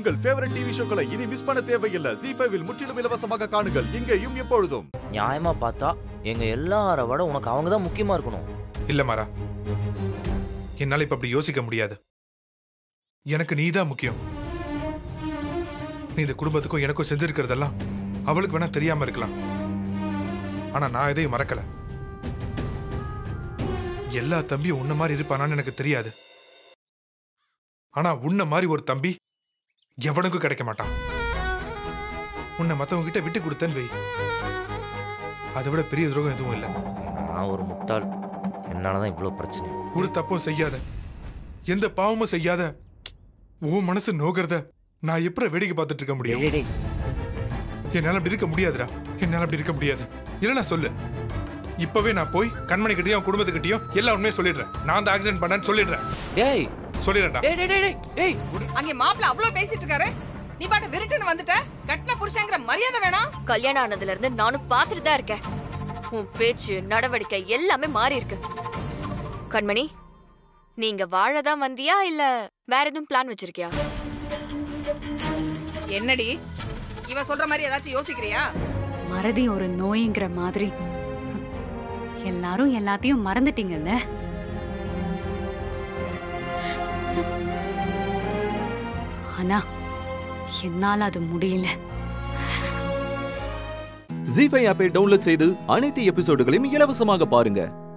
உங்கள் favourite TV ஷோக்களை இனி miss பண்ண தேவையில்லை ஜி ஃபைவில் முற்றிலும் இலவசமாக காணுங்கள் இங்கேயும் எப்பொழுதும் நியாயமா பார்த்தா எங்க எல்லார விட உனக்கு அவங்க தான் முக்கியமா இருக்கணும் இல்ல மாறா என்னால இப்ப அப்படி யோசிக்க முடியாது எனக்கு நீதான் முக்கியம் நீ இந்த குடும்பத்துக்கும் எனக்கும் செஞ்சிருக்கிறதெல்லாம் அவளுக்கு வேணா தெரியாம இருக்கலாம் ஆனா நான் எதையும் மறக்கல எல்லா தம்பியும் உன்ன மாதிரி இருப்பானான்னு எனக்கு தெரியாது ஆனா உன்ன மாதிரி ஒரு தம்பி எவனுக்கும் கிடைக்க மாட்டான் உன்னை மத்தவங்க கிட்ட விட்டு கொடுத்தேன்னு வை அதை விட பெரிய துரோகம் எதுவும் இல்லை நான் ஒரு முட்டாள் என்னாலதான் இவ்வளவு பிரச்சனை ஒரு தப்பும் செய்யாத எந்த பாவமும் செய்யாத உன் மனசு நோகிறத நான் எப்படி வேடிக்கை பார்த்துட்டு இருக்க முடியும் டேய், டேய், என்னால அப்படி இருக்க முடியாதுடா என்னால அப்படி இருக்க முடியாது இல்ல நான் சொல்லு இப்பவே நான் போய் கண்மணி கிட்டயும் குடும்பத்துக்கிட்டயும் எல்லா உண்மையும் சொல்லிடுறேன் நான் தான் ஆக்சிடென்ட் பண்ணேன்னு சொல்லிடுறேன் டேய் சொல்லிடுறேன்டா டேய் டேய் டேய் டேய், டேய் அங்கே மாப்பிள்ள அவ்வளவு பேசிட்டு இருக்காரு நீ பாட்டு விருட்டுன்னு வந்துட்ட கட்டின புருஷங்கிற மரியாதை வேணாம் கல்யாணம் ஆனதுல இருந்து நானும் பார்த்துட்டு தான் இருக்கேன் உன் பேச்சு நடவடிக்கை எல்லாமே மாறி இருக்கு கண்மணி நீங்க வாழதான் வந்தியா இல்ல வேற எதுவும் பிளான் வச்சிருக்கியா என்னடி இவ சொல்ற மாதிரி ஏதாச்சும் யோசிக்கிறியா மறதி ஒரு நோய்ங்கிற மாதிரி எல்லாரும் எல்லாத்தையும் மறந்துட்டீங்கல்ல ஆனா என்னால அது முடியல ஜி ஃபைவ் ஆப்பை டவுன்லோட் செய்து அனைத்து எபிசோடுகளையும் இலவசமாக பாருங்க